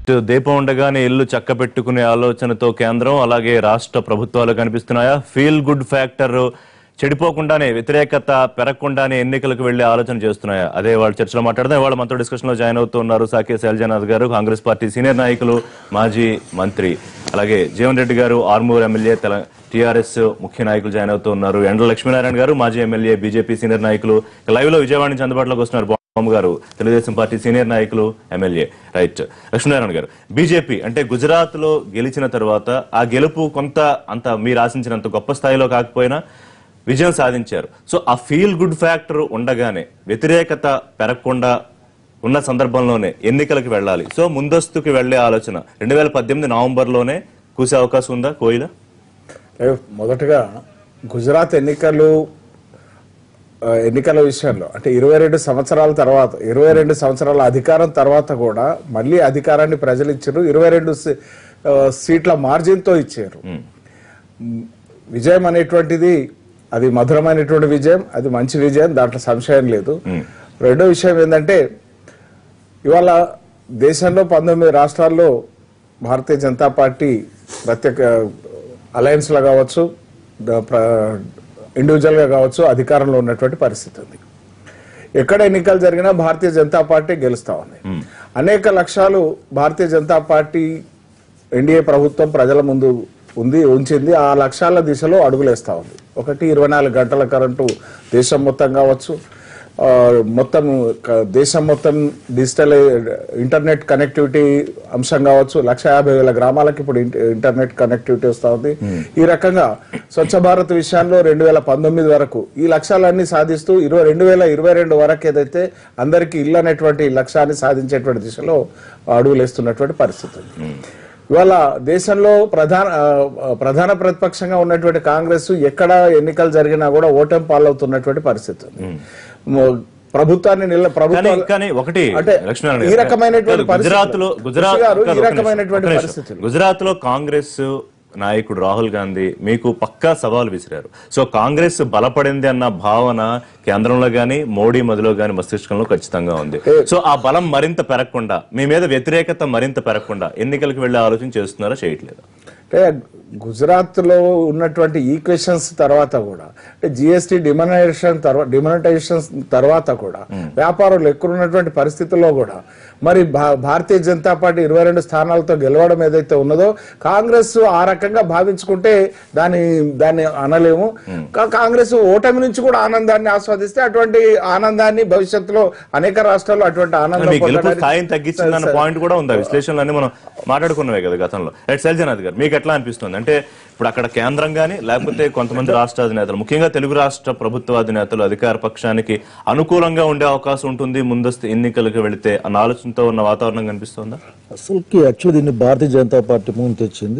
ఇటు దీపం ఉండగానే ఇల్లు చక్క పెట్టుకునే ఆలోచనతో కేంద్రం అలాగే రాష్ట్ర ప్రభుత్వాలు కనిపిస్తున్నాయా ఫీల్ గుడ్ ఫ్యాక్టర్ చెడిపోకుండానే వ్యతిరేకత పెరగకుండానే ఎన్నికలకు వెళ్లే ఆలోచన చేస్తున్నాయా అదే వాళ్ళు చర్చలో మాట్లాడదాం వాళ్ళ మనతో డిస్కషన్ లో జాయిన్ అవుతున్నారు సాకే శైలజనాథ్ గారు కాంగ్రెస్ పార్టీ సీనియర్ నాయకులు మాజీ మంత్రి అలాగే జీవన్ రెడ్డి గారు ఆర్మూర్ ఎమ్మెల్యే తెల టీఆర్ఎస్ ముఖ్య నాయకులు జాయిన్ అవుతూ ఉన్నారు ఎండ్ల లక్ష్మీనారాయణ గారు మాజీ ఎమ్మెల్యే బీజేపీ సీనియర్ నాయకులు లైవ్ లో విజయవాడ నుంచి అందుబాటులోకి వస్తున్నారు బాబు గారు తెలుగుదేశం పార్టీ సీనియర్ నాయకులు MLA right Lakshminarayana garu BJP అంటే గుజరాత్ లో గెలిచిన తర్వాత ఆ గెలుపు కొంత అంత మీరు ఆశించినంత గొప్ప స్థాయిలో కాకపోయినా విజయం సాధించారు సో ఆ ఫీల్ గుడ్ ఫ్యాక్టర్ ఉండగానే వ్యతిరేకత పెరగకుండా ఉన్న సందర్భంలోనే ఎన్నికలకు వెళ్ళాలి సో ముందస్తుకు వెళ్లే ఆలోచన రెండు వేల పద్దెనిమిది నవంబర్లోనే కూసే అవకాశం ఉందా కోయిల ఏ, మొదటగా గుజరాత్ ఎన్నికలు ఆ, ఎన్నికల విషయంలో అంటే ఇరవై రెండు సంవత్సరాల తర్వాత ఇరవై రెండు సంవత్సరాల అధికారం తర్వాత కూడా మళ్ళీ అధికారాన్ని ప్రజలు ఇచ్చారు ఇరవై రెండు సీ- ఆ, సీట్ల మార్జిన్తో ఇచ్చారు మ్, విజయం అనేటువంటిది అది మధురమైనటువంటి విజయం అది మంచి విజయం దాంట్లో సంశయం లేదు రెండో విషయం ఏంటంటే ఇవాళ దేశంలో పంతొమ్మిది రాష్ట్రాల్లో భారతీయ జనతా పార్టీ ప్రత్యేక అలయన్స్ లో కావచ్చు ద- ప్ర- ఇండివిజువల్ గా కావచ్చు అధికారంలో ఉన్నటువంటి పరిస్థితి ఉంది ఎక్కడ ఎన్నికలు జరిగినా భారతీయ జనతా పార్టీ గెలుస్తా ఉంది అనేక లక్ష్యాలు భారతీయ జనతా పార్టీ ఎన్డీఏ ప్రభుత్వం ప్రజల ముందు ఉంది ఉంచింది ఆ లక్ష్యాల దిశలో అడుగులేస్తా ఉంది ఒకటి ఇరవై నాలుగు గంటల కరెంటు దేశం మొత్తం కావచ్చు ఆ, మొత్తం క- దేశం మొత్తం డిజిటల్ ఇంటర్నెట్ కనెక్టివిటీ అంశం కావచ్చు లక్ష యాభై వేల గ్రామాలకు ఇప్పుడు ఇంట- ఇంటర్నెట్ కనెక్టివిటీ వస్తా ఉంది ఈ రకంగా స్వచ్ఛ భారత్ విషయాల్లో రెండు వేల పంతొమ్మిది వరకు ఈ లక్ష్యాలన్నీ సాధిస్తూ ఇరవై రెండు వేల ఇరవై రెండు వరకు ఏదైతే అందరికీ ఇల్లు అనేటువంటి లక్ష్యాన్ని సాధించేటువంటి దిశలో అడుగులేస్తున్నటువంటి పరిస్థితి ఉంది ఇవాళ దేశంలో ప్రధాన ఆ, ఆ, ప్రధాన ప్రతిపక్షంగా ఉన్నటువంటి కాంగ్రెస్ ఎక్కడ ఎన్నికలు జరిగినా కూడా ఓటమి పాలవుతున్నటువంటి పరిస్థితి ఉంది మొ- ప్రభుత్వాన్ని నిల కానీ ప్రభుత్వం కానీ ఒకటి అంటే లక్ష్మీనారాయణ ఈ గారు, రకమైనటువంటి కాదు, గుజరాత్ లో పరిస్థితులు. గుజరాత్ కృషి గారు, కాదు, ఈ ఒక్క నిమిషం, రకమైనటువంటి ఒక్క నిమిషం. పరిస్థితులు. గుజరాత్ లో కాంగ్రెస్ నాయకుడు రాహుల్ గాంధీ మీకు పక్కా సవాల్ విసిరారు సో కాంగ్రెస్ బలపడింది అన్న భావన కేంద్రంలో గాని మోడీ మదిలో గాని మస్తిష్కంలో ఖచ్చితంగా ఉంది సో ఆ బలం మరింత పెరగకుండా మీ మీద వ్యతిరేకత మరింత పెరగకుండా ఎన్నికలకు వెళ్లే ఆలోచన చేస్తున్నారా చేయట్లేదా అంటే గుజరాత్ లో ఉన్నటువంటి ఈక్వేషన్స్ తర్వాత కూడా అంటే జిఎస్టీ డిమానిటైజేషన్ తర్వాత డిమానిటైజేషన్ తర్వాత కూడా వ్యాపారులు ఎక్కువ ఉన్నటువంటి పరిస్థితుల్లో కూడా మరి భా- భారతీయ జనతా పార్టీ ఇరవై రెండు స్థానాలతో గెలవడం ఏదైతే ఉన్నదో కాంగ్రెస్ ఆ రకంగా భావించుకుంటే దాన్ని దాన్ని అనలేము కా- కాంగ్రెస్ ఓటమి నుంచి కూడా ఆనందాన్ని ఆస్వాదిస్తే అటువంటి ఆనందాన్ని భవిష్యత్తులో అనేక రాష్ట్రాల్లో అటువంటి ఆనందం మీ గెలుపు పొందడానికి- స్థాయిని తగ్గించిందన్న పాయింట్ కూడా ఉంది ఆ విశ్లేషణలన్నీ మనం మాట్లాడుకున్నవే కదా గతంలో రైట్ శైలజనాథ్ గారు మీకు ఎట్లా అనిపిస్తుంది అంటే ఇప్పుడు అక్కడ కేంద్రం గానీ లేకపోతే కొంతమంది రాష్ట్ర అధినేతలు ముఖ్యంగా తెలుగు రాష్ట్ర ప్రభుత్వ అధినేతలు అధికార పక్షానికి అనుకూలంగా ఉండే అవకాశం ఉంటుంది ముందస్తు ఎన్నికలకు వెళితే అన్న ఆలోచనతో ఉన్న వాతావరణం కనిపిస్తుందా అసలుకి యాక్చువల్లీ దీన్ని భారతీయ జనతా పార్టీ ముందు తెచ్చింది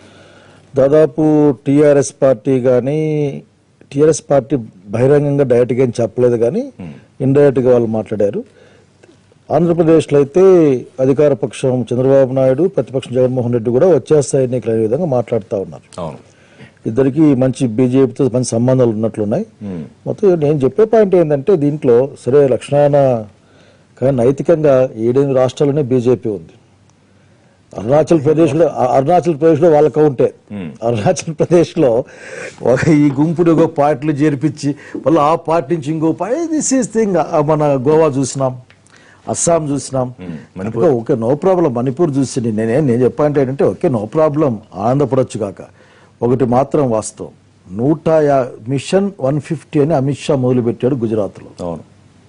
దాదాపు టీఆర్ఎస్ పార్టీ కానీ టీఆర్ఎస్ పార్టీ బహిరంగంగా డైరెక్ట్గా ఏం చెప్పలేదు కానీ ఇండైరెక్ట్గా వాళ్ళు మాట్లాడారు ఆంధ్రప్రదేశ్లో అయితే అధికార పక్షం చంద్రబాబు నాయుడు ప్రతిపక్షం జగన్మోహన్ రెడ్డి కూడా వచ్చేస్తాయి ఎన్నికలు అనే విధంగా మాట్లాడుతూ ఉన్నారు అవును ఇద్దరికి మంచి బీజేపీతో మంచి సంబంధాలు ఉన్నట్లున్నాయి మొత్తం నేను చెప్పే పాయింట్ ఏంటంటే దీంట్లో సరే లక్షణాన కానీ నైతికంగా ఏడెనిమిది రాష్ట్రాల్లోనే బీజేపీ ఉంది అరుణాచల్ ప్రదేశ్ లో అ- అరుణాచల్ ప్రదేశ్ లో వాళ్ళ కౌంటే అరుణాచల్ ప్రదేశ్ లో ఒక ఈ గుంపుని ఒక పార్టీలు చేర్పించి మళ్ళీ ఆ పార్టీ నుంచి ఇంకో పార్టీ దిస్ ఈస్ థింగ్ మన గోవా చూసినాం అస్సాం చూసినాం okay, okay no problem Manipur చూసి నేనే నేను చెప్పాలంటే ఏంటంటే ఓకే నో ప్రాబ్లం ఆనందపడొచ్చు కాక ఒకటి మాత్రం వాస్తవం నూట యా మిషన్ వన్ ఫిఫ్టీ అని అమిత్ షా మొదలుపెట్టాడు గుజరాత్లో అవును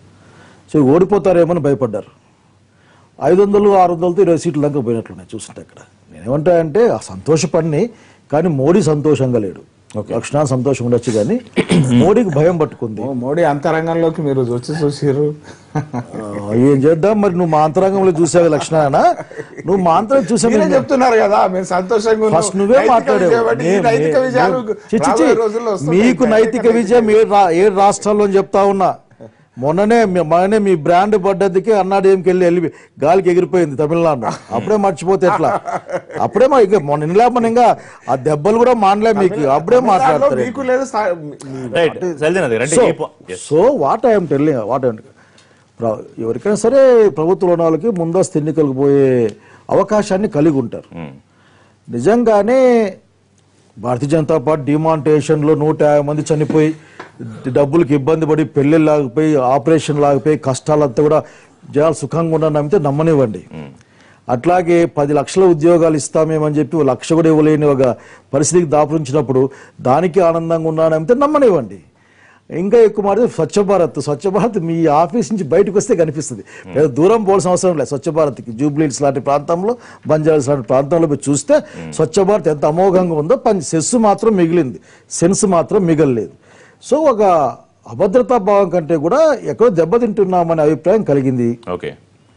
సో ఓడిపోతారేమని భయపడ్డారు ఐదు వందలు ఆరు వందలతో ఇరవై సీట్ల దాకా పోయినట్లున్నాయి చూస్తుంటే అక్కడ నేనేమంటా అంటే ఆ సంతోషపడిని కానీ మోడీ సంతోషంగా లేడు లక్షణాలు సంతోషం ఉండొచ్చు కానీ మోడీకి భయం పట్టుకుంది ఓ, మోడీ అంతరంగంలోకి మీరు వచ్చి చూసిర్రు ఆ, ఏం చేద్దాం మరి నువ్వు మా అంతరంగంలో చూసావు లక్షణాన నువ్వు మా అంతరం చూసావు మీరే చెప్తున్నారు కదా మేము సంతోషంగా ఉన్నాం. ఫస్ట్ నువ్వే నైతిక మాట్లాడావు విజయం అంటే ఈ నే- నైతిక నే- విజయాలు నే- చి- చి- చి. రాబోయే రోజుల్లో వస్తుంటాయి. మీకు నైతిక విజయం ఏ రా- ఏ రాష్ట్రాల్లో అని చెప్తా ఉన్నా మొన్ననే మీ- మొన్ననే మీ బ్రాండ్ పడ్డదికి అన్నాడేంకి వెళ్ళి వెళ్ళి గాలికి ఎగిరిపోయింది తమిళనాడు అప్పుడే మర్చిపోతే ఎట్లా అప్పుడే మా ఇక మొన్న నిలాపన ఇంకా ఆ దెబ్బలు కూడా మానలే మీకు అప్పుడే దాంట్లో మాట్లాడతారు మీకు లేదు స్థా- మీ- రైట్ శైలజనాథ్ గారు అంటే సో ఈ పా- Yes. So what I'm telling what ప్ర- ఎవరికైనా సరే ప్రభుత్వంలో ఉన్న వాళ్ళకి ముందస్తు ఎన్నికలకు పోయే అవకాశాన్ని కలిగి ఉంటారు నిజంగానే భారతీయ జనతా పార్టీ డిమాంటేషన్లో నూట యాభై మంది చనిపోయి డబ్బులకు ఇబ్బంది పడి పెళ్ళిళ్ళు లాగిపోయి ఆపరేషన్ లాగిపోయి కష్టాలంతా కూడా జనాలు సుఖంగా ఉన్నారు నమ్మితే నమ్మనివ్వండి అట్లాగే పది లక్షల ఉద్యోగాలు ఇస్తామేమని చెప్పి ఓ లక్ష కూడా ఇవ్వలేని ఒక పరిస్థితికి దాపురించినప్పుడు దానికి ఆనందంగా ఉన్నాను నమ్మితే నమ్మనివ్వండి ఇంకా ఎక్కువ మాట స్వచ్ఛ భారత్ స్వచ్ఛ భారత్ మీ ఆఫీస్ నుంచి బయటకు వస్తే కనిపిస్తుంది పెద్ద దూరం పోవాల్సిన అవసరం లేదు స్వచ్ఛ భారత్కి జూబ్లీస్ లాంటి ప్రాంతంలో బంజారాస్ లాంటి ప్రాంతంలో పోయి చూస్తే స్వచ్ఛ భారత్ ఎంత అమోఘంగా ఉందో పని సెస్ మాత్రం మిగిలింది సెన్స్ మాత్రం మిగలలేదు సో ఒక అభద్రతా భావం కంటే కూడా ఎక్కడో దెబ్బతింటున్నామనే అభిప్రాయం కలిగింది ఓకే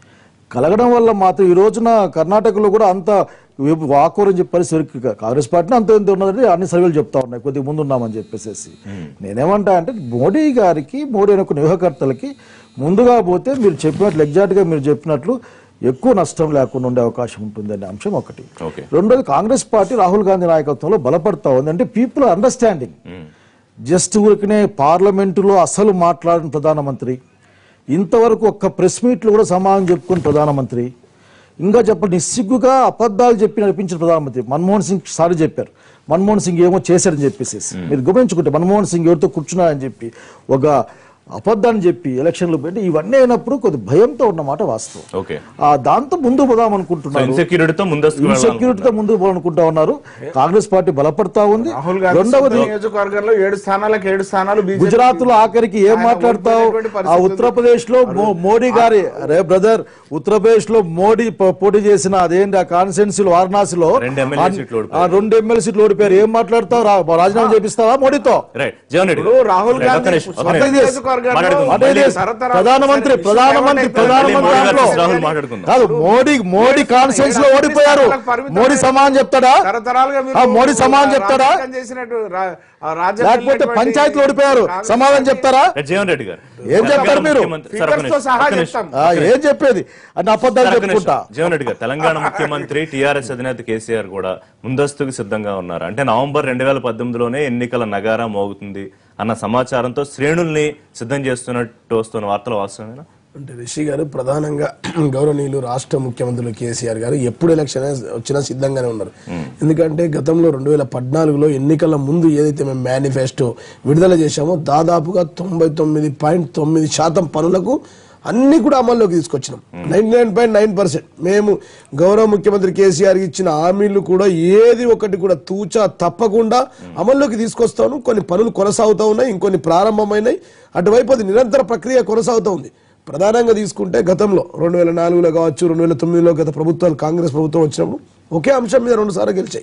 కలగడం వల్ల మాత్రం ఈ రోజున కర్ణాటకలో కూడా అంత వాకూరని చెప్పి పరిస్థితి కాంగ్రెస్ పార్టీని అంత ఎంత ఉన్నదంటే అన్ని సర్వేలు చెప్తా ఉన్నాయి కొద్దిగా ముందు ఉన్నామని చెప్పేసి నేనేమంటా అంటే మోడీ గారికి మోడీ అనే కొన్ని వ్యూహకర్తలకి ముందుగా పోతే మీరు చెప్పినట్లు ఎగ్జాక్ట్గా మీరు చెప్పినట్లు ఎక్కువ నష్టం లేకుండా ఉండే అవకాశం ఉంటుందనే అంశం ఒకటి ఓకే రెండోది కాంగ్రెస్ పార్టీ రాహుల్ గాంధీ నాయకత్వంలో బలపడతా ఉంది అంటే పీపుల్ అండర్స్టాండింగ్ జస్ట్ ఊరికనే పార్లమెంటులో అసలు మాట్లాడిన ప్రధానమంత్రి ఇంతవరకు ఒక్క ప్రెస్ మీట్లో కూడా సమాధానం చెప్పుకుని ప్రధానమంత్రి ఇంకా చెప్పండి నిస్సిగ్గుగా అబద్ధాలు చెప్పి నడిపించిన ప్రధానమంత్రి మన్మోహన్ సింగ్ సారి చెప్పారు మన్మోహన్ సింగ్ ఏమో చేశారని చెప్పేసి మీరు గమనించుకుంటే మన్మోహన్ సింగ్ ఎవరితో కూర్చున్నారని చెప్పి ఒక అబద్ధాన్ని చెప్పి ఎలక్షన్లు పెట్టి ఇవన్నీ అయినప్పుడు కొద్ది భయంతో ఉన్నమాట వాస్తవం ఓకే ఆ దాంతో ముందు పోదాం సో అనుకుంటున్నారు ఇన్సెక్యూరిటీతో ముందస్తు ఇన్సెక్యూరిటీతో ముందుకు పోవాలనుకుంటా ఉన్నారు కాంగ్రెస్ పార్టీ బలపడతా ఉంది రాహుల్ గాంధీ రెండవది సొంత నియోజకవర్గంలో ఏడు స్థానాలకు ఏడు స్థానాలు BJP గుజరాత్ లో ఆఖరికి ఏం ఆయన మాట్లాడతావు ఓడిపోయినటువంటి ఆ పరిస్థితి ఉంది. ఉత్తరప్రదేశ్ లో మో- మోడీ గారి రే బ్రదర్ ఉత్తరప్రదేశ్ లో మోడీ ప- పోటీ చేసిన అదేంటి ఆ కాన్స్టిట్యున్సీలో వారణాసిలో రెండు ఎమ్మెల్యే సీట్లు ఓడిపోయారు. ఆ రెండు ఎమ్మెల్యే సీట్లు ఓడిపోయారు ఏం మాట్లాడతావు రా- రాజీనామా చేపిస్తావా మోడీతో రైట్ జగన్ రెడ్డి ఇప్పుడు రాహుల్ రైట్, ఒక్క గాంధీ నిమిషం, ఒక్క సొంత నిమిషం. నియోజకవర్గంలో మాట్లాడుకుందాం. అదే మళ్ళీ లేదు. తరతరాలు ప్రధానమంత్రి సరే, ప్రధానమంత్రి విషయం ప్రధానమంత్రి ఏమంటే దాంట్లో రాహుల్ మాట్లాడుకుందాం. కాదు మోడీ మోడీ కాన్స్టిట్యున్సీ లో ఓడిపోయారు మోడీ సమానం చెప్తాడా తరతరాలుగా మీరు ఆ, మోడీ సమానం చెప్తాడా రాజకీయం చేసినట్టు రా- ఆ రాజ్యం లేకపోతే వెళ్ళినటువంటి పంచాయతీలు ఓడిపోయారు కాంగ్రెస్ సమాధానం పార్టీ చెప్తారా రైట్, జగన్ రెడ్డి గారు ఏం చెప్తారు మీరు? ముఖ్యమంత్రి- సార్, ఒక్క ఫిగర్స్ తో నిమిషం, సహా ఒక్క నిమిషం. చెప్తాం ఆ, ఏం చెప్పేది అని అబద్ధాలు సార్, ఒక్క నిమిషం. చెప్పుకుంటా జగన్ రెడ్డి గారు తెలంగాణ ముఖ్యమంత్రి టీఆర్ఎస్ అధినేత కేసీఆర్ కూడా ముందస్తుకు సిద్ధంగా ఉన్నారు అంటే నవంబర్ రెండు వేల పద్దెనిమిదిలోనే ఎన్నికల నగారా మోగుతుంది అన్న సమాచారంతో శ్రేణుల్ని సిద్ధం చేస్తున్నట్టు వస్తున్న వార్తలు వాస్తవమేనా అంటే రిషి గారు ప్రధానంగా గౌరవనీయులు రాష్ట్ర ముఖ్యమంత్రులు కేసీఆర్ గారు ఎప్పుడు ఎలక్షన్ వచ్చినా సిద్ధంగానే ఉన్నారు ఎందుకంటే గతంలో రెండు వేల పద్నాలుగులో ఎన్నికల ముందు ఏదైతే మేము మేనిఫెస్టో విడుదల చేశామో దాదాపుగా తొంభై తొమ్మిది పాయింట్ తొమ్మిది శాతం పనులకు అన్ని కూడా అమల్లోకి తీసుకొచ్చినాం ninety nine point nine percent మేము గౌరవ ముఖ్యమంత్రి కేసీఆర్ ఇచ్చిన హామీలు కూడా ఏది ఒకటి కూడా తూచా తప్పకుండా అమల్లోకి తీసుకొస్తాను కొన్ని పనులు కొనసాగుతూ ఉన్నాయి ఇంకొన్ని ప్రారంభమైనాయి అటువైపు అది నిరంతర ప్రక్రియ కొనసాగుతూ ఉంది ప్రధానంగా తీసుకుంటే గతంలో రెండు వేల నాలుగులో కావచ్చు రెండు వేల తొమ్మిదిలో గత ప్రభుత్వాలు కాంగ్రెస్ ప్రభుత్వం వచ్చినప్పుడు ఒకే అంశం మీద రెండు సార్లు గెలిచాయి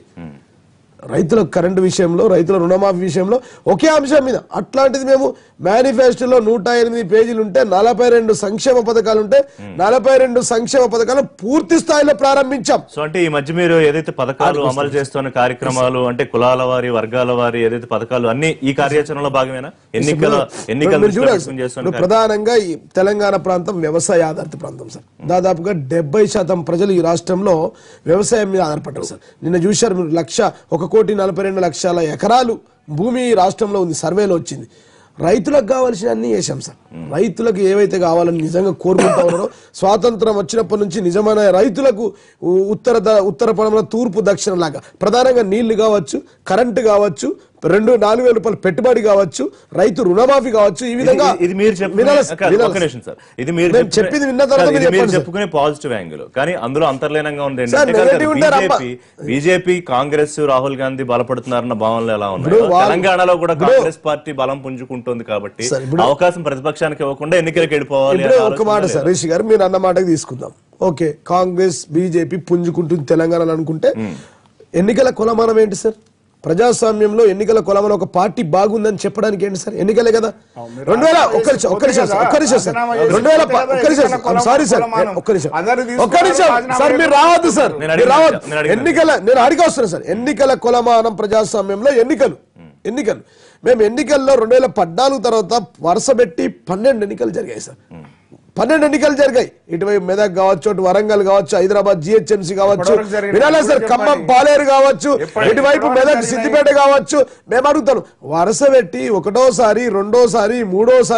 రైతుల కరెంటు విషయంలో రైతుల రుణమాఫీ విషయంలో ఒకే అంశం మీద అట్లాంటిది మేము మేనిఫెస్టోలో నూట ఎనిమిది పేజీలు ఉంటే నలభై రెండు సంక్షేమ పథకాలు ఉంటే నలభై రెండు సంక్షేమ పథకాలను పూర్తి స్థాయిలో ప్రారంభించాం సో అంటే ఈ మధ్య మీరు ఏదైతే పథకాలు అమలు చేస్తున్న కార్యక్రమాలు అంటే కులాల వారి వర్గాల వారి ఏదైతే పథకాలు అన్ని ఈ కార్యాచరణలో భాగమేనా ఎన్నికల ఎన్నికల మీరు చూడండి దృష్టిలో చేస్తున్న ఇప్పుడు ప్రధానంగా ఈ తెలంగాణ ప్రాంతం వ్యవసాయ ఆధారిత ప్రాంతం సార్ దాదాపుగా డెబ్బై శాతం ప్రజలు ఈ రాష్ట్రంలో వ్యవసాయం మీద ఆధారపడ్డారు సార్ నిన్న చూశారు మీరు లక్ష ఒక కోటి నలభై రెండు లక్షల ఎకరాలు భూమి ఈ రాష్ట్రంలో ఉంది సర్వేలో వచ్చింది రైతులకు కావాల్సిన అన్ని చేశాం సార్ రైతులకు ఏవైతే కావాలని నిజంగా కోరుకుంటా ఉన్నారో స్వాతంత్రం వచ్చినప్పటి నుంచి నిజమైన రైతులకు ఉ- ఉత్తర ద- ఉత్తర పడమర తూర్పు దక్షిణ లాగా ప్రధానంగా నీళ్లు కావచ్చు కరెంటు కావచ్చు రెండు నాలుగు వేల రూపాయలు పెట్టుబడి కావచ్చు రైతు రుణమాఫీ కావచ్చు ఈ విధంగా ఇది- ఇది మీరు చెప్పుకునే వినాలా- కాదు, వినాలా ఒక్క నిమిషం సార్ ఇది మీరు నేను చెప్పుకునే- చెప్పింది విన్న తర్వాత కాదు, ఇది మీరు మీరు చెప్పండి సార్. చెప్పుకునే పాజిటివ్ యాంగిల్ కానీ అందులో అంతర్లీనంగా ఉంది సార్, negative ఉంటే రప్ప- బీజేపీ బీజేపీ కాంగ్రెస్ రాహుల్ గాంధీ బలపడుతున్నారన్న భావనలు ఎలా ఉన్నాయి ఇప్పుడు వాళ్ళు- తెలంగాణలో కూడా ఇప్పుడు- కాంగ్రెస్ పార్టీ బలం పుంజుకుంటుంది కాబట్టి సార్, ఇప్పుడు- అవకాశం ప్రతిపక్షానికి ఇవ్వకుండా ఎన్నికలకు వెళ్ళిపోవాలి ఇప్పుడు అనే ఒక మాట ఆలోచన సార్ రిషి గారు మీరు అన్న మాటకి తీసుకుందాం ఓకే కాంగ్రెస్ బీజేపీ పుంజుకుంటుంది తెలంగాణలో అనుకుంటే ఎన్నికల కొలమానం ఏంటి సార్ ప్రజాస్వామ్యంలో ఎన్నికల కొలమానం ఒక పార్టీ బాగుందని చెప్పడానికి ఏంటి సార్ ఎన్నికలే కదా రెండు వేల ఒక్క నిమిషం ఒక్క నిమిషం సార్, ఒక్క నిమిషం సార్ రెండు వేల ప- ఒక్క నిమిషం సార్ సారీ సార్ ఒక్క నిమిషం ఒక్క నిమిషం సార్ మీరు రావద్దు సార్ నేను మీరు అడిగిన రావద్దు నేను అడిగిన ఎన్నికల నేను అడిగి వస్తున్నా సార్ ఎన్నికల కొలమానం ప్రజాస్వామ్యంలో ఎన్నికలు ఎన్నికలు మేము ఎన్నికల్లో రెండు వేల పద్నాలుగు తర్వాత వరుస పెట్టి పన్నెండు ఎన్నికలు జరిగాయి సార్ పన్నెండు ఎన్నికలు జరిగాయి ఇటువైపు మెదక్ కావచ్చు అటు వరంగల్ కావచ్చు హైదరాబాద్ జిహెచ్ఎంసీ కావచ్చు ఎప్పటివరకు జరిగినాయి? వినాలా సార్ ఎప్పుడు ఖమ్మం చెప్పాలి? పాలేరు కావచ్చు ఎప్పటి- ఇటువైపు ఎప్పటి మెదక్ వరకు సిద్దిపేట కావచ్చు మేము అడుగుతాను వరుస పెట్టి ఒకటోసారి రెండోసారి మూడోసారి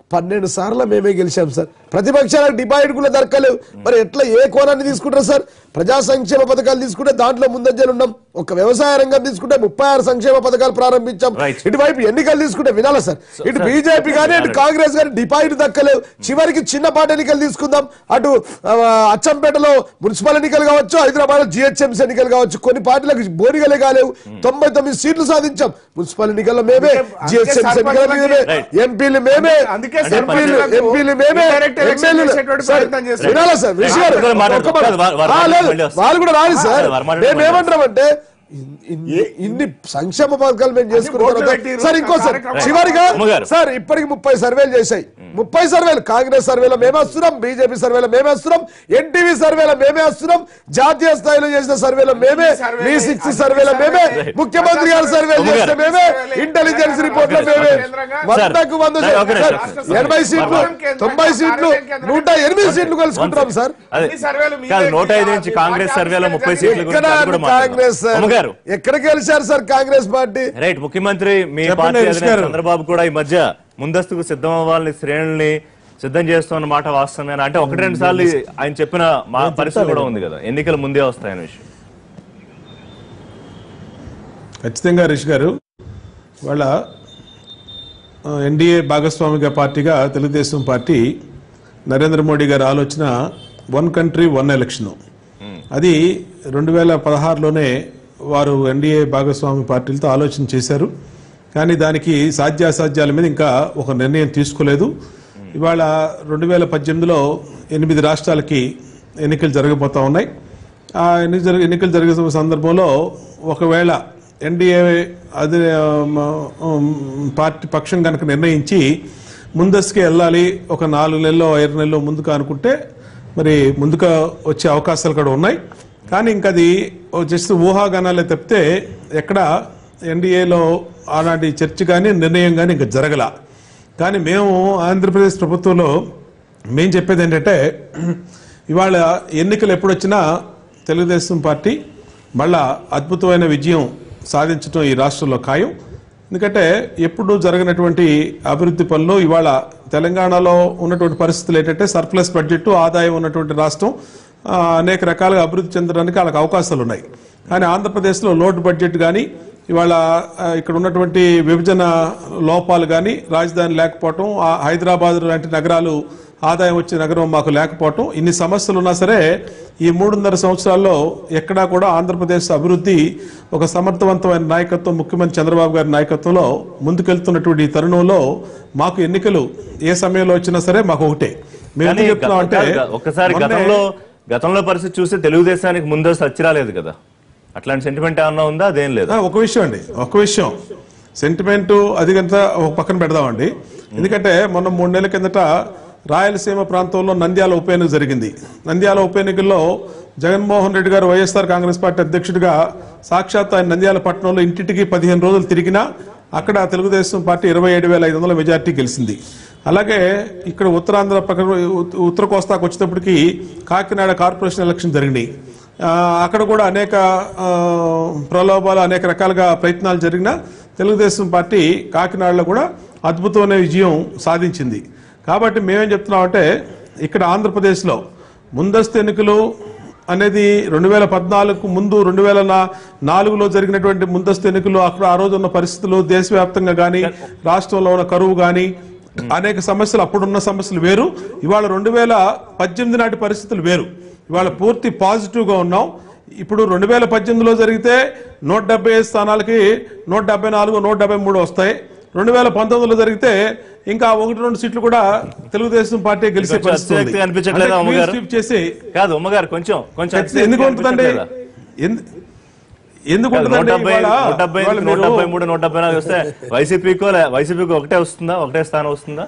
పన్నెండు సార్లు మేమే గెలిచాం సార్ ప్రతిపక్షాలకు డిపాజిట్ కూడా దొరకలేవు మరి ఎట్లా ఏ కోణాన్ని తీసుకుంటారు సార్ ప్రజా సంక్షేమ పథకాలు తీసుకుంటే దాంట్లో ముందంజలు ఉన్నాం ఒక వ్యవసాయ రంగం తీసుకుంటే ముప్పై ఆరు సంక్షేమ పథకాలు ప్రారంభించాం Right. ఇటువైపు ఎన్నికలు తీసుకుంటే వినాలా సార్ ఇటు బీజేపీ కానీ ఇటు కాంగ్రెస్ కానీ డిపాజిట్ దక్కలేవు చివరికి చిన్నపాటి ఎన్నికలు తీసుకుందాం అటు ఆ, అచ్చంపేటలో మున్సిపల్ ఎన్నికలు కావచ్చు హైదరాబాద్ లో జిహెచ్ఎంసీ ఎన్నికలు కావచ్చు కొన్ని పార్టీలకు బోరిగలే కాలేవు తొంభై తొమ్మిది సీట్లు సాధించాం మున్సిపల్ ఎన్నికల్లో మేమే అందుకే జిహెచ్ఎంసీ ఎన్నికల్లో మేమే Right. ఎంపీలు మేమే అందుకే ఎంపీలు సర్పంచులకు ఎంపీలు మేమే indirect election ఎమ్మెల్యేలు చేసేటువంటి సార్, ప్రయత్నం చేస్తారు. వినాలా సార్ రిషి గారు, అందరూ మాట్లాడు- ఒక్క మాట. కాదు, వారు- వారు ఆ, లేదు, మళ్ళీ వస్తారు. వాళ్ళు కూడా రాలి సార్ వారు మాట్లాడు- మేము ఏమంటామంటే ఇన్- ఇన్ని- ఇన్ని సంక్షేమ పథకాలు మేము చేసుకున్న బోర్డులో తర్వాత పెట్టిర్రు, సార్ ఇంకో సార్ కార్యక్రమాలు. చివరిగా అమ్మగారు. సార్ ఇప్పటికి ముప్పై సర్వేలు చేశాయి ముప్పై సర్వేలు కాంగ్రెస్ సర్వేలో మేమే వస్తున్నాం బీజేపీ సర్వేలో మేమే వస్తున్నాం ఎన్టీవీ సర్వేలో మేమే వస్తున్నాం జాతీయ స్థాయిలో చేసిన సర్వేలో మేమే సర్వేలు, వి సిక్స్ అన్ని సర్వేలో మేమే సర్వేలు, ముఖ్యమంత్రి గారి సర్వేలు అమ్మగారు. చేస్తే మేమే సర్వేలు, ఇంటెలిజెన్స్ రిపోర్ట్ లో రాష్ట్ర మేమే కేంద్రంగా, వందకు వంద సార్, ఒక సార్, నిమిషం. ఎనభై సీట్లు కేంద్రంగా, తొంభై సీట్లు కేంద్రంగా, నూట ఎనిమిది సీట్లు కలుసుకుంటాం సార్ అదే అన్ని సర్వేలు మీదే కాదు నూట ఐదు నుంచి చేయాలి. కాంగ్రెస్ పార్టీ సర్వేలో ముప్పై ఆఫీసులో సీట్ల ఎక్కడ గురించి అది కూడా కాంగ్రెస్ మాట్లాడదాం. అమ్మగారు ఎక్కడ గెలిచారు సార్ కాంగ్రెస్ పార్టీ రైట్ ముఖ్యమంత్రి మీ చెప్పండి, పార్టీ హరీష్ అధినేత గారు. చంద్రబాబు కూడా ఈ మధ్య ముందస్తుకు సిద్ధం అవ్వాలని శ్రేణుల్ని సిద్ధం చేస్తున్న మాట వాస్తవమేనా అంటే ఒకటి రెండు సార్లు ఆయన చెప్పిన మా పరిస్థితి కూడా ఉంది కదా ఎన్నికలు ముందే వస్తాయనే విషయం ఖచ్చితంగా రిషి గారు వాళ్ళ ఎన్డీఏ భాగస్వామిక పార్టీగా తెలుగుదేశం పార్టీ నరేంద్ర మోడీ గారి ఆలోచన వన్ కంట్రీ వన్ ఎలక్షన్ అది రెండు వేల పదహారులోనే వారు ఎన్డీఏ భాగస్వామి పార్టీలతో ఆలోచన చేశారు కానీ దానికి సాధ్యాసాధ్యాల మీద ఇంకా ఒక నిర్ణయం తీసుకోలేదు ఇవాళ రెండు వేల పద్దెనిమిదిలో ఎనిమిది రాష్ట్రాలకి ఎన్నికలు జరగబోతా ఉన్నాయి ఆ ఎన్ని జరగ ఎన్నికలు జరిగే సందర్భంలో ఒకవేళ ఎన్డీఏ అది ఆమ్, ఆమ్, పార్టీ పక్షం కనుక నిర్ణయించి ముందస్తుకే వెళ్ళాలి ఒక నాలుగు నెలలో ఐదు నెలలో ముందుకు అనుకుంటే మరి ముందుగా వచ్చే అవకాశాలు కూడా ఉన్నాయి కానీ ఇంకా అది జస్ట్ ఊహాగానాలే తప్పితే ఎక్కడ ఎన్డీఏలో అలాంటి చర్చ కానీ నిర్ణయం కానీ ఇంకా జరగల కానీ మేము ఆంధ్రప్రదేశ్ ప్రభుత్వంలో మేము చెప్పేది ఏంటంటే ఇవాళ ఎన్నికలు ఎప్పుడొచ్చినా తెలుగుదేశం పార్టీ మళ్ళా అద్భుతమైన విజయం సాధించడం ఈ రాష్ట్రంలో ఖాయం ఎందుకంటే ఎప్పుడు జరగనటువంటి అభివృద్ధి పనులు ఇవాళ తెలంగాణలో ఉన్నటువంటి పరిస్థితులు ఏంటంటే సర్ప్లస్ బడ్జెట్ ఆదాయం ఉన్నటువంటి రాష్ట్రం ఆ, అనేక రకాలుగా అభివృద్ధి చెందడానికి వాళ్ళకి అవకాశాలు ఉన్నాయి కానీ ఆంధ్రప్రదేశ్లో లోటు బడ్జెట్ కానీ ఇవాళ ఆ, ఇక్కడ ఉన్నటువంటి విభజన లోపాలు కానీ రాజధాని లేకపోవటం ఆ హైదరాబాద్ లాంటి నగరాలు ఆదాయం వచ్చే నగరం మాకు లేకపోవటం ఇన్ని సమస్యలు ఉన్నా సరే ఈ మూడున్నర సంవత్సరాల్లో ఎక్కడా కూడా ఆంధ్రప్రదేశ్ అభివృద్ధి ఒక సమర్థవంతమైన నాయకత్వం ముఖ్యమంత్రి చంద్రబాబు గారి నాయకత్వంలో ముందుకెళ్తున్నటువంటి ఈ తరుణంలో మాకు ఎన్నికలు ఏ సమయంలో వచ్చినా సరే మాకు ఒకటే మేము కానీ ఎందుకు చెప్తున్నాం అంటే గత- కాదు, ఒక్కసారి మొన్నే- గతంలో గతంలో పరిస్థితి చూస్తే తెలుగుదేశానికి ముందస్తు వచ్చిరాలేదు కదా అట్లాంటి సెంటిమెంట్ ఏమన్నా ఉందా అదేం లేదు ఆ, ఒక విషయం అండి ఒక విషయం సెంటిమెంట్ అది కంత ఒక పక్కన పెడదామండి ఎందుకంటే మొన్న మూడు నెలల కిందట రాయలసీమ ప్రాంతంలో నంద్యాల ఉప ఎన్నిక జరిగింది నంద్యాల ఉప ఎన్నికల్లో జగన్మోహన్ రెడ్డి గారు వైఎస్ఆర్ కాంగ్రెస్ పార్టీ అధ్యక్షుడిగా సాక్షాత్ ఆయన నంద్యాల పట్టణంలో ఇంటింటికి పదిహేను రోజులు తిరిగినా అక్కడ తెలుగుదేశం పార్టీ ఇరవై ఏడు వేల ఐదు వందల మెజార్టీ గెలిచింది అలాగే ఇక్కడ ఉత్తరాంధ్ర పక్కన ఉత్- ఉత్తర కోస్తాకు వచ్చేటప్పటికి కాకినాడ కార్పొరేషన్ ఎలక్షన్ జరిగినాయి ఆ, అక్కడ కూడా అనేక ఆ, ప్రలోభాలు అనేక రకాలుగా ప్రయత్నాలు జరిగినా తెలుగుదేశం పార్టీ కాకినాడలో కూడా అద్భుతమైన విజయం సాధించింది కాబట్టి మేమేం చెప్తున్నామంటే ఇక్కడ ఆంధ్రప్రదేశ్లో ముందస్తు ఎన్నికలు అనేది రెండు వేల పద్నాలుగు ముందు రెండు వేల నా- నాలుగులో జరిగినటువంటి ముందస్తు ఎన్నికలు అక్కడ ఆ రోజు ఉన్న పరిస్థితులు దేశవ్యాప్తంగా కానీ రాష్ట్రంలో ఉన్న కరువు కానీ అనేక సమస్యలు అప్పుడున్న సమస్యలు వేరు ఇవాళ రెండు వేల పద్దెనిమిది నాటి పరిస్థితులు వేరు ఇవాళ పూర్తి పాజిటివ్గా ఉన్నాం ఇప్పుడు రెండు వేల పద్దెనిమిదిలో జరిగితే నూట డెబ్బై ఐదు స్థానాలకి నూట డెబ్బై నాలుగు నూట డెబ్బై మూడు వస్తాయి రెండు వేల పంతొమ్మిదిలో జరిగితే ఇంకా ఒకటి రెండు సీట్లు కూడా తెలుగుదేశం పార్టీ గెలిచే కొంచెం పరిస్థితి ఉంది. అతిశక్తిగా అనిపించట్లేదా అంటే అమ్మగారు? clean sweep చేసి కాదు ఉమ్మగారు కొంచెం కొంచెం ఖచ్చితంగా ఎందుకు ఉంటుందండి అనిపించట్లేదా? ఎందు- ఎందుకు కాదు, నూట ఉంటుందండి డెబ్బై ఇవాళ నూట డెబ్బై ఇవాళ ఎనిమిది, నూట మీరు- డెబ్బై మూడు నూట డెబ్బై నాలుగు వస్తే వైసీపీకో వైసీపీకి ఒకటే వస్తుందా ఒకటే స్థానం వస్తుందా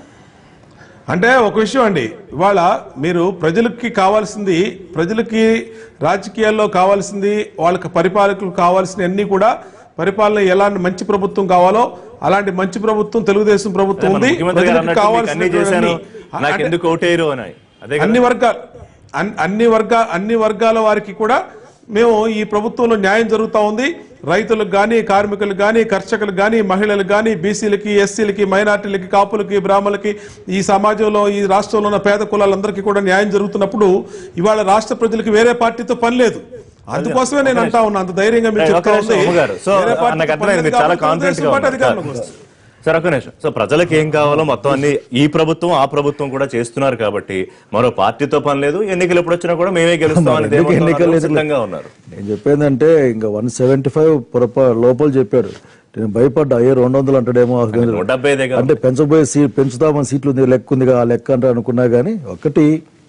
అంటే ఒక విషయం అండి ఇవాళ మీరు ప్రజలకి కావాల్సింది ప్రజలకి రాజకీయాల్లో కావాల్సింది వాళ్ళకి పరిపాలకులు కావాల్సిన అన్ని కూడా పరిపాలన ఎలాంటి మంచి ప్రభుత్వం కావాలో అలాంటి మంచి ప్రభుత్వం తెలుగుదేశం ప్రభుత్వం మన ఉంది ముఖ్యమంత్రి గారు ప్రజలకు అన్నట్టు మీకు అన్ని చేశాను కావాల్సిన నాకు ఎందుకు ఓటేయరు అని అదే కదా? అన్ని వర్గాలు అన్- అన్ని వర్గ అన్ని వర్గాల వారికి కూడా మేము ఈ ప్రభుత్వంలో న్యాయం జరుగుతూ ఉంది రైతులకు కానీ కార్మికులకు కానీ కర్షకులకు కానీ మహిళలకు కానీ బీసీలకి ఎస్సీలకి మైనార్టీలకి కాపులకి బ్రాహ్మణులకి ఈ సమాజంలో ఈ రాష్ట్రంలో ఉన్న పేద కులాలందరికీ కూడా న్యాయం జరుగుతున్నప్పుడు ఇవాళ రాష్ట్ర ప్రజలకు వేరే పార్టీతో పని లేదు అందుకోసమే నేను అంటా ఉన్నా అంత ధైర్యంగా మీరు రైట్, చెప్తా ఒక్క నిమిషం, ఉంది అమ్మ గారు. సో వేరే పార్టీతో నాకు పని అర్థమైంది లేదు మీరు చాలా కాబట్టి కాన్ఫిడెంట్ గా తెలుగుదేశం పార్టీ ఉన్నారు. అధికారంలోకి వస్తుంది. సరే ఒక నిమిషం సో ప్రజలకు ఏం కావాలో మొత్తం అన్ని ఈ ప్రభుత్వం ఆ ప్రభుత్వం కూడా చేస్తున్నారు కాబట్టి మరో పార్టీతో పని లేదు ఎన్నికలు ఎప్పుడు వచ్చినా కూడా మేమే గెలుస్తామని ఎందుకు దేవంతో ఎన్నికలు ఉన్నారు, లేదు? సిద్ధంగా ఉన్నారు నేను చెప్పేందంటే ఇంకా వన్ సెవెంటీ ఫైవ్ పొరపా లోపల చెప్పాడు నేను భయపడ్డా అయ్యే రెండు వందలు అంటాడేమో నూట డెబ్బై ఐదే కదా. అంటే పెంచబోయే సీట్ పెంచుతామని సీట్లు ఉంది లెక్క ఉంది ఆ లెక్క అంటే అనుకున్నా కానీ ఒకటి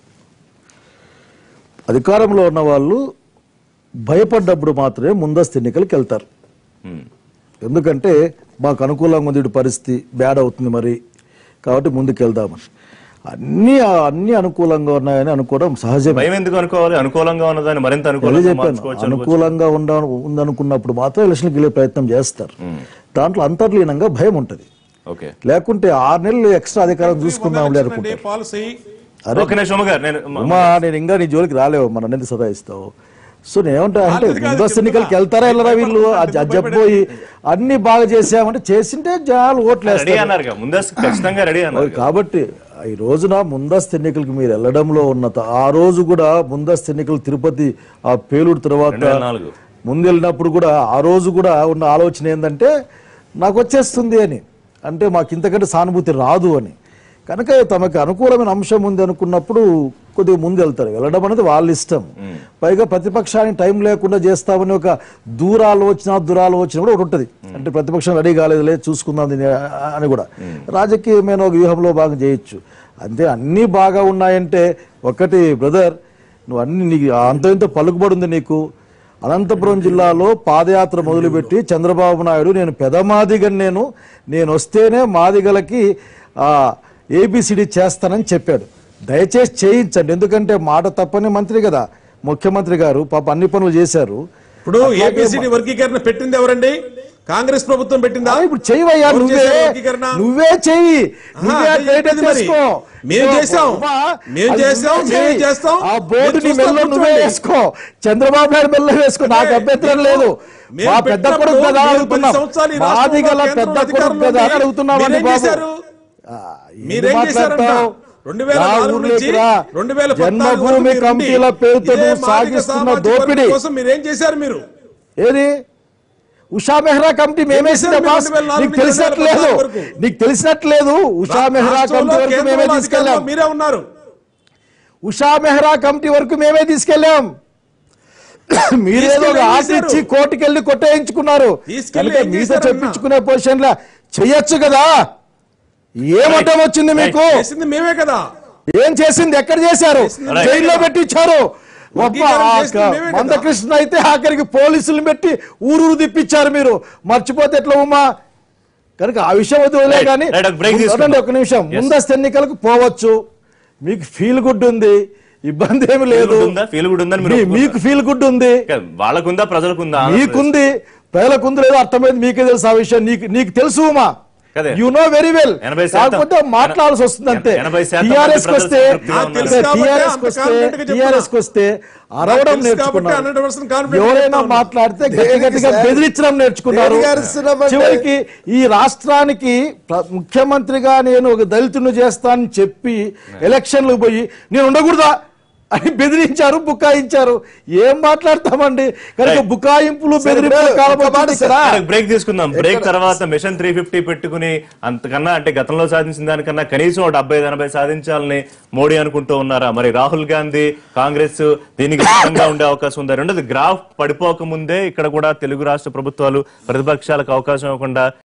అధికారంలో ఉన్న వాళ్ళు భయపడ్డప్పుడు మాత్రమే ముందస్తు ఎన్నికలకు వెళ్తారు ఉమ్. ఎందుకంటే మాకు అనుకూలంగా ఉంది ఇటు పరిస్థితి బ్యాడ్ అవుతుంది మరి కాబట్టి ముందుకు వెళ్దామని అన్ని అన్ని అనుకూలంగా ఉన్నాయని అనుకోవడం సహజమే భయం ఎందుకు అనుకోవాలి అనుకూలంగా ఉన్నదాన్ని మరింత అదే అనుకూలంగా చెప్పాను మార్చుకోవచ్చు అనుకూలంగా ఉండ ఉందనుకున్నప్పుడు మాత్రం ఎలక్షన్కి వెళ్ళే ప్రయత్నం చేస్తారు దాంట్లో అంతర్లీనంగా భయం ఉంటది ఓకే లేకుంటే ఆరు నెలలు ఎక్స్ట్రా అధికారం చూసుకుందాం అండి, అనుకుంటే పాలసీ ఒక నిమిషం ఉమ్మ గారు నేను ఉమా నేను ఇంకా నీ జోలికి రాలేవు మన అనేది సదాయిస్తావు సో నేనేమంటా అంటే ముందస్తు ఎన్నికలకి వెళ్తారా వెళ్ళరా వీళ్ళు జబ్బోయి అన్ని బాగా చేసామంటే చేసింటే జనాలు ఓట్లు రెడీ వేస్తారు అన్నారు ముందస్తు ఖచ్చితంగా రెడీ అన్నారు కాబట్టి ఈ రోజున ముందస్తు ఎన్నికలకు మీరు వెళ్ళడంలో ఉన్నత ఆ రోజు కూడా ముందస్తు ఎన్నికలు తిరుపతి ఆ పేలుడు తర్వాత రెండు వేల నాలుగు. ముందు వెళ్ళినప్పుడు కూడా ఆ రోజు కూడా ఉన్న ఆలోచన ఏంటంటే నాకు వచ్చేస్తుంది అని అంటే మాకు ఇంతకంటే సానుభూతి రాదు అని కనుక తమకు అనుకూలమైన అంశం ఉంది అనుకున్నప్పుడు కొద్దిగా ముందు వెళ్తారు వెళ్ళడం అనేది వాళ్ళ ఇష్టం పైగా ప్రతిపక్షానికి టైం లేకుండా చేస్తామని ఒక దూరాలోచన దురాలోచన కూడా ఒకటి ఉంటుంది అంటే ప్రతిపక్షం రెడీ కాలేదులే చూసుకుందాం దీన్ని అని కూడా రాజకీయమైన ఒక వ్యూహంలో భాగం చేయొచ్చు అంతే అన్నీ బాగా ఉన్నాయంటే ఒకటి బ్రదర్ నువ్వు అన్ని నీకు అంత ఇంత పలుకుబడి ఉంది నీకు అనంతపురం జిల్లాలో పాదయాత్ర మొదలుపెట్టి చంద్రబాబు నాయుడు నేను పెదమాదిగని నేను నేను వస్తేనే మాదిగలకి ఏబిసిడి చేస్తానని చెప్పాడు దయచేసి చేయించండి ఎందుకంటే మాట తప్పని మంత్రి కదా ముఖ్యమంత్రి గారు పాప అన్ని పనులు చేశారు ఇప్పుడు ఏపీసీడీ వర్గీకరణ పెట్టింది ఎవరండి కాంగ్రెస్ ప్రభుత్వం పెట్టిందా ఆ, ఇప్పుడు చెయ్యవయ్యా ఎవరు నువ్వే చేశారు వర్గీకరణ? నువ్వే చెయ్యి ఆహా, నువ్వే ఆ అదే క్రెడిట్ చెప్పింది మరి. తీసుకో. మేం ఇదిగో, చేశాం. ఉమా, మేం అది చేశాం, నువ్వే మేమే చెయ్యి. చేస్తాం. ఆ బోర్డు మీరు నీ చూస్తా మెల్లో నువ్వే కూర్చోండి. వేసుకో చంద్రబాబు నాయుడు మెల్లో వేసుకో నాకు అదే, అభ్యంతరం మీకు లేదు మేము మా పెద్ద పెట్టినప్పుడు కొడుకు కదా మీరు అడుగుతున్నాం పది సంవత్సరాలు ఈ రాష్ట్రంలో మాది గల కేంద్రంలో పెద్ద కొడుకు అధికారంలో కదా అని ఉంది. అడుగుతున్నామండి మీరేం బాబు చేశారు? ఆ, మీరేం ఎందుకు చేశారంట? మాట్లాడతావు? రెండు వేల నా నాలుగు ఊర్లోకి నుంచి రా. రెండు వేల పద్నాలుగు వరకు జన్మభూమి మీరు ఉండి కమిటీల పేరుతో ఇదే నువ్వు మాదిగ సాగిస్తున్న సామాజిక వర్గం దోపిడీ కోసం మీరేం చేశారు మీరు ఏది ఉషా మెహ్రా కమిటీ మేమేసిందే చేశారు బాస్ మీరు 2004 నీకు నుంచి తెలిసినట్లేదు 2014 వరకు? నీకు తెలిసినట్లేదు ఉషా మెహ్రా రాష్ట్రంలో, కమిటీ వరకు మేమే కేంద్రంలో తీసుకెళ్ళాం అధికారంలో మీరే ఉన్నారు ఉషా మెహ్రా కమిటీ వరకు మేమే తీసుకెళ్ళాం మీరేదో ఒక తీసుకెళ్ళి ఏం ఆర్డర్ చేశారు? ఇచ్చి కోర్టుకి వెళ్ళి కొట్టేయించుకున్నారు తీసుకెళ్ళి కనుక ఏం మీతో చేశారన్నా? చెప్పించుకునే పొజిషన్ లా చెయ్యొచ్చు కదా ఏమటం వచ్చింది మీకు చేసింది మేమే కదా ఏం చేసింది ఎక్కడ చేశారు Right. జైల్లో పెట్టించారు ఒక్క వర్గీకరణ ఆ చేసింది మేమే కదా. మందకృష్ణ అయితే ఆఖరికి పోలీసులు పెట్టి ఊరూరు తిప్పించారు మీరు మర్చిపోతే ఎట్లా ఉమా కనుక ఆ విషయం వదిలే Right. కానీ Right, ఒక break తీసుకుందాం. ఉండండి, ఒక నిమిషం Yes. ముందస్తు ఎన్నికలకు పోవచ్చు మీకు ఫీల్ గుడ్ ఉంది ఇబ్బంది ఏమి లేదు ఫీల్ గుడ్ ఉందని మీరు మీ- ఒప్పుకుంటారా? మీకు ఫీల్ గుడ్ ఉంది కాదు, వాళ్ళకుందా ప్రజలకుందా మీకుంది ప్రజలకు ఉంది లేదు అర్థమైంది మీకే తెలుసు ఆ విషయం నీకు నీకు తెలుసు ఉమా కదే. యు నో వెరీ వెల్ ఎనభై శాతం- కాకపోతే మాట్లాడాల్సి వస్తుంది అంతే ఎనభై శాతం టీఆర్ఎస్ మంది వస్తే ప్రజలు సంతృప్తిగా ఉన్నారు. తెలుసు కాబట్టి టీఆర్ఎస్ అంత వస్తే confident గా చెప్తున్నా. టీఆర్ఎస్ వస్తే అరవడం తెలుసు కాబట్టి నేర్చుకున్నారు 100% confident గా ఎవరైనా చెప్తా ఉన్నా. మాట్లాడితే గట్టి గట్టిగా సార్? బెదిరించడం నేర్చుకున్నారు దేనికి అరుస్తున్నామంటే? చివరికి ఈ రాష్ట్రానికి ప్ర- ముఖ్యమంత్రిగా నేను ఒక దళితుని చేస్తానని చెప్పి ఎలక్షన్లు పోయి నేను ఉండకూడదా అని బెదిరించారు బుకాయించారు ఏం మాట్లాడతామండి కనుక Right. బుకాయింపులు సరే, బెదిరింపుల ఒక కాలం మాట వచ్చింది కదా బ్రేక్ తీసుకుందాం బ్రేక్ తర్వాత మిషన్ త్రీ ఫిఫ్టీ పెట్టుకుని అంతకన్నా అంటే గతంలో సాధించిన దానికన్నా కనీసం ఒక డెబ్బై ఎనభై సాధించాలని మోడీ అనుకుంటూ ఉన్నారా మరి రాహుల్ గాంధీ కాంగ్రెస్ దీనికి సిద్ధంగా ఉండే అవకాశం ఉందా రెండోది గ్రాఫ్ పడిపోక ముందే ఇక్కడ కూడా తెలుగు రాష్ట్ర ప్రభుత్వాలు ప్రతిపక్షాలకు అవకాశం ఇవ్వకుండా